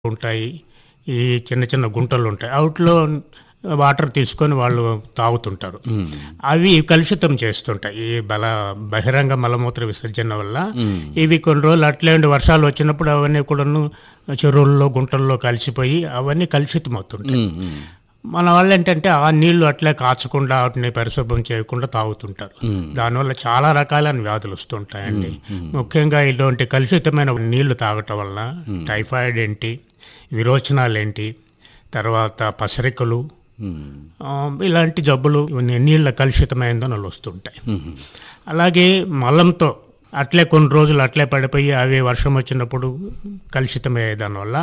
ఉంటాయి ఈ చిన్న చిన్న గుంటలు ఉంటాయి అవుట్లో వాటర్ తీసుకొని వాళ్ళు తాగుతుంటారు అవి కలుషితం చేస్తుంటాయి ఈ బల బహిరంగ మలమూత్ర విసర్జన వల్ల ఇవి కొన్ని రోజులు అట్లే ఉండి వర్షాలు వచ్చినప్పుడు అవన్నీ కూడాను చెరువుల్లో గుంటల్లో కలిసిపోయి అవన్నీ కలుషితం అవుతుంటాయి మన వాళ్ళు ఏంటంటే ఆ నీళ్లు అట్లే కాచకుండా వాటిని పరిశుభ్రం చేయకుండా తాగుతుంటారు దానివల్ల చాలా రకాలైన వ్యాధులు వస్తుంటాయండి ముఖ్యంగా ఇటువంటి కలుషితమైన నీళ్లు తాగటం వల్ల టైఫాయిడ్ ఏంటి విరోచనాలు ఏంటి తర్వాత పసరికలు ఆ, ఇలాంటి జబ్బులు ఇవన్నీ నీళ్ళ కలుషితమైన దానివల్ల వస్తుంటాయి అలాగే మలంతో అట్లే కొన్ని రోజులు అట్లే పడిపోయి అవి వర్షం వచ్చినప్పుడు కలుషితమయ్యే దానివల్ల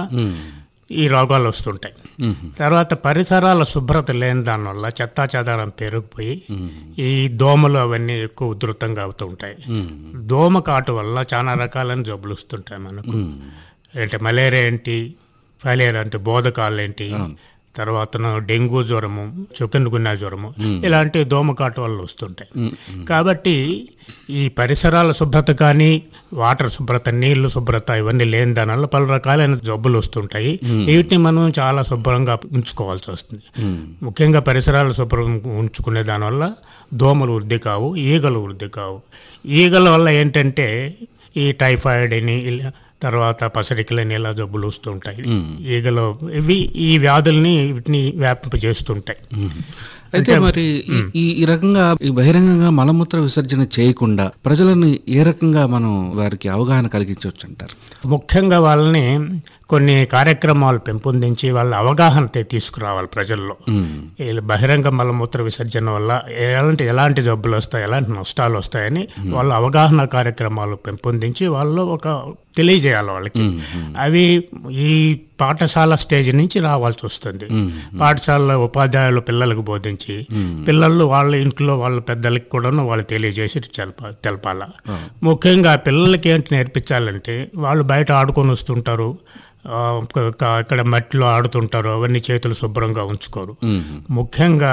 ఈ రోగాలు వస్తుంటాయి తర్వాత పరిసరాల శుభ్రత లేని దానివల్ల చెత్తా చెదారం పెరిగిపోయి ఈ దోమలు అవన్నీ ఎక్కువ ఉధృతంగా అవుతూ ఉంటాయి దోమ కాటు వల్ల చాలా రకాలైన జబ్బులు వస్తుంటాయి మనకు అంటే మలేరియా ఏంటి ఫైలేరియా అంటే బోధకాలు ఏంటి తర్వాత డెంగ్యూ జ్వరము చుకన్ గున్నా జ్వరము ఇలాంటి దోమకాటు వల్ల వస్తుంటాయి కాబట్టి ఈ పరిసరాల శుభ్రత కానీ వాటర్ శుభ్రత నీళ్లు శుభ్రత ఇవన్నీ లేని దానివల్ల పలు రకాలైన జబ్బులు వస్తుంటాయి వీటిని మనం చాలా శుభ్రంగా ఉంచుకోవాల్సి వస్తుంది ముఖ్యంగా పరిసరాలు శుభ్రం ఉంచుకునే దానివల్ల దోమలు వృద్ధి కావు ఈగలు వృద్ధి కావు ఈగల వల్ల ఏంటంటే ఈ టైఫాయిడ్ అని ఇలా తర్వాత పసరికలని ఇలా జబ్బులు వస్తుంటాయి ఈగలు ఇవి ఈ వ్యాధుల్ని వీటిని వ్యాపింపజేస్తుంటాయి అయితే మరి ఈ- ఈ ఈ రకంగా ఈ బహిరంగంగా మలమూత్ర విసర్జన చేయకుండా ప్రజలను ఏ రకంగా మనం వారికి అవగాహన కలిగించవచ్చు అంటారు ముఖ్యంగా వాళ్ళని కొన్ని కార్యక్రమాలు పెంపొందించి వాళ్ళ అవగాహన తే- తీసుకురావాలి ప్రజల్లో ఈ బహిరంగ మలమూత్ర విసర్జన వల్ల ఎలాంటి ఎలాంటి జబ్బులు వస్తాయి ఎలాంటి నష్టాలు వస్తాయని వాళ్ళ అవగాహన కార్యక్రమాలు పెంపొందించి వాళ్ళు ఒక తెలియజేయాలి వాళ్ళకి అవి ఈ పాఠశాల స్టేజ్ నుంచి రావాల్సి వస్తుంది పాఠశాలలో ఉపాధ్యాయులు పిల్లలకు బోధించి పిల్లలు వాళ్ళ ఇంట్లో వాళ్ళ పెద్దలకి కూడాను వాళ్ళు తెలియజేసి తెలప తెలపాల ముఖ్యంగా పిల్లలకి ఏంటి నేర్పించాలంటే వాళ్ళు బయట ఆడుకొని వస్తుంటారు ఆ, క- క- ఇక్కడ మట్టిలో ఆడుతుంటారు అవన్నీ చేతులు శుభ్రంగా ఉంచుకోరు ముఖ్యంగా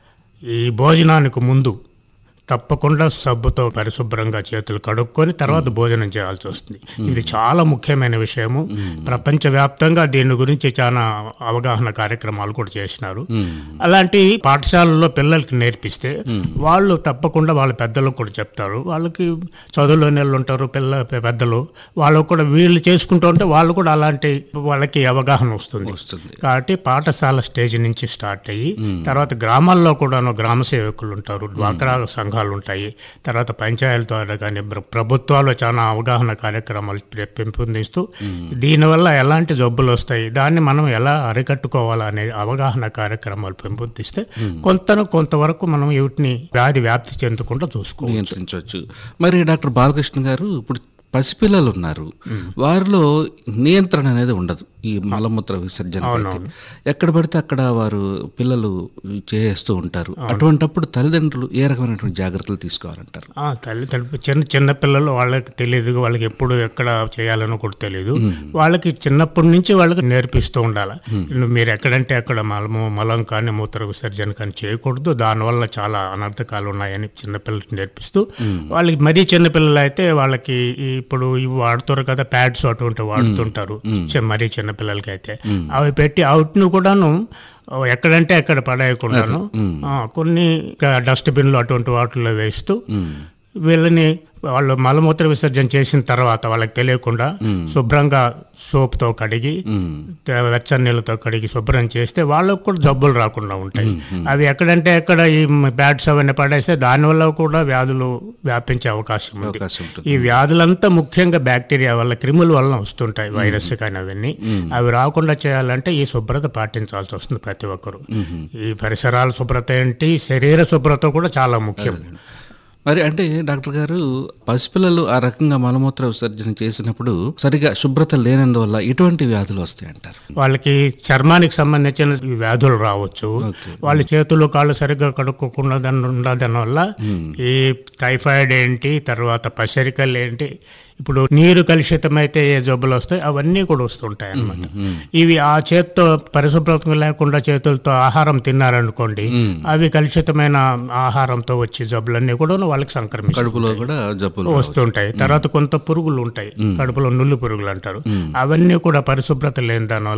ఈ భోజనానికి ముందు తప్పకుండా సబ్బుతో పరిశుభ్రంగా చేతులు కడుక్కొని తర్వాత భోజనం చేయాల్సి వస్తుంది ఇది చాలా ముఖ్యమైన విషయము ప్రపంచవ్యాప్తంగా దీని గురించి చాలా అవగాహన కార్యక్రమాలు కూడా చేసినారు అలాంటి పాఠశాలల్లో పిల్లలకి నేర్పిస్తే వాళ్ళు తప్పకుండా వాళ్ళ పెద్దలకు కూడా చెప్తారు వాళ్ళకి చదువులోని వాళ్ళు ఉంటారు పిల్ల పెద్దలు వాళ్ళు కూడా వీళ్ళు చేసుకుంటూ ఉంటే వాళ్ళు కూడా అలాంటి వాళ్ళకి అవగాహన వస్తుంది వస్తుంది కాబట్టి పాఠశాల స్టేజ్ నుంచి స్టార్ట్ అయ్యి తర్వాత గ్రామాల్లో కూడాను గ్రామ సేవకులు ఉంటారు డ్వాక్రా సంఘాలు ఉంటాయి తర్వాత పంచాయతీల ద్వారా కానీ ప్ర- ప్రభుత్వాలు చాలా అవగాహన కార్యక్రమాలు పె- పెంపొందిస్తూ దీనివల్ల ఎలాంటి జబ్బులు వస్తాయి దాన్ని మనం ఎలా అరికట్టుకోవాలనే అవగాహన కార్యక్రమాలు పెంపొందిస్తే కొంత కొంతవరకు మనం వీటిని వ్యాధి వ్యాప్తి చెందకుండా చూసుకోవాలి నియంత్రించవచ్చు మరి డాక్టర్ బాలకృష్ణ గారు ఇప్పుడు పసిపిల్లలు ఉన్నారు వారిలో నియంత్రణ అనేది ఉండదు ఈ మలమూత్ర విసర్జన అయితే. ఎక్కడ పడితే అక్కడ వారు పిల్లలు చేస్తూ ఉంటారు అటువంటప్పుడు తల్లిదండ్రులు ఏ రకమైనటువంటి జాగ్రత్తలు తీసుకోవాలంటారు ఆ, తల్లి తల్లి చిన్న చిన్న పిల్లలు వాళ్ళకి తెలియదు వాళ్ళకి ఎప్పుడు ఎక్కడ చేయాలని కూడా తెలియదు వాళ్ళకి చిన్నప్పటి నుంచి వాళ్ళకి నేర్పిస్తూ ఉండాలి నువ్వు మీరు ఎక్కడంటే అక్కడ మలము మలం కానీ మూత్ర విసర్జన కానీ చేయకూడదు దానివల్ల చాలా అనర్థకాలు ఉన్నాయని చిన్నపిల్లలకి నేర్పిస్తూ వాళ్ళకి మరీ చిన్నపిల్లలు అయితే వాళ్ళకి ఈ ఇప్పుడు ఇవి వాడుతారు కదా ప్యాడ్స్ అటువంటి వాడుతుంటారు చి- మరీ చిన్నపిల్లలకి అయితే అవి పెట్టి అవుట్ను కూడాను ఓ ఎక్కడంటే అక్కడ పడేయకుండాను ఆ, కొన్ని డస్ట్బిన్లు అటువంటి వాటిల్లో వేస్తూ వీళ్ళని వాళ్ళు మలమూత్ర విసర్జన చేసిన తర్వాత వాళ్ళకి తెలియకుండా శుభ్రంగా సోప్తో కడిగి తే- వెచ్చని నీళ్ళతో కడిగి శుభ్రం చేస్తే వాళ్ళకు కూడా జబ్బులు రాకుండా ఉంటాయి అవి ఎక్కడంటే ఎక్కడ ఈ బ్యాట్స్ అవన్నీ పడేస్తే దానివల్ల కూడా వ్యాధులు వ్యాపించే అవకాశం ఉంది అవకాశం ఉంటుంది ఈ వ్యాధులంతా ముఖ్యంగా బ్యాక్టీరియా వల్ల క్రిముల వల్ల వస్తుంటాయి వైరస్ కానీ అవన్నీ అవి రాకుండా చేయాలంటే ఈ శుభ్రత పాటించాల్సి వస్తుంది ప్రతి ఒక్కరు ఈ పరిసరాల శుభ్రత ఏంటి శరీర శుభ్రత కూడా చాలా ముఖ్యం మరి అంటే డాక్టర్ గారు పసిపిల్లలు ఆ రకంగా మలమూత్ర విసర్జన చేసినప్పుడు సరిగా శుభ్రత లేనందువల్ల ఎటువంటి వ్యాధులు వస్తాయి అంటారు వాళ్ళకి చర్మానికి సంబంధించిన వ్యాధులు రావచ్చు వాళ్ళ చేతులు కాళ్ళు సరిగ్గా కడుక్కోకుండా దాన్ని ఉండడం వల్ల ఈ టైఫాయిడ్ ఏంటి తర్వాత పసరికలు ఏంటి ఇప్పుడు నీరు కలుషితమైతే ఏ జబ్బులు వస్తాయి అవన్నీ కూడా వస్తుంటాయి అన్నమాట ఇవి ఆ చేత్తో పరిశుభ్రత లేకుండా చేతులతో ఆహారం తిన్నారనుకోండి అవి కలుషితమైన ఆహారంతో వచ్చే జబ్బులన్నీ కూడా వాళ్ళకి సంక్రమిస్తాయి కడుపులో కూడా జబ్బులు వస్తుంటాయి తర్వాత కొంత పురుగులు ఉంటాయి కడుపులో నుల్లు పురుగులు అంటారు అవన్నీ కూడా పరిశుభ్రత లేని దానివల్ల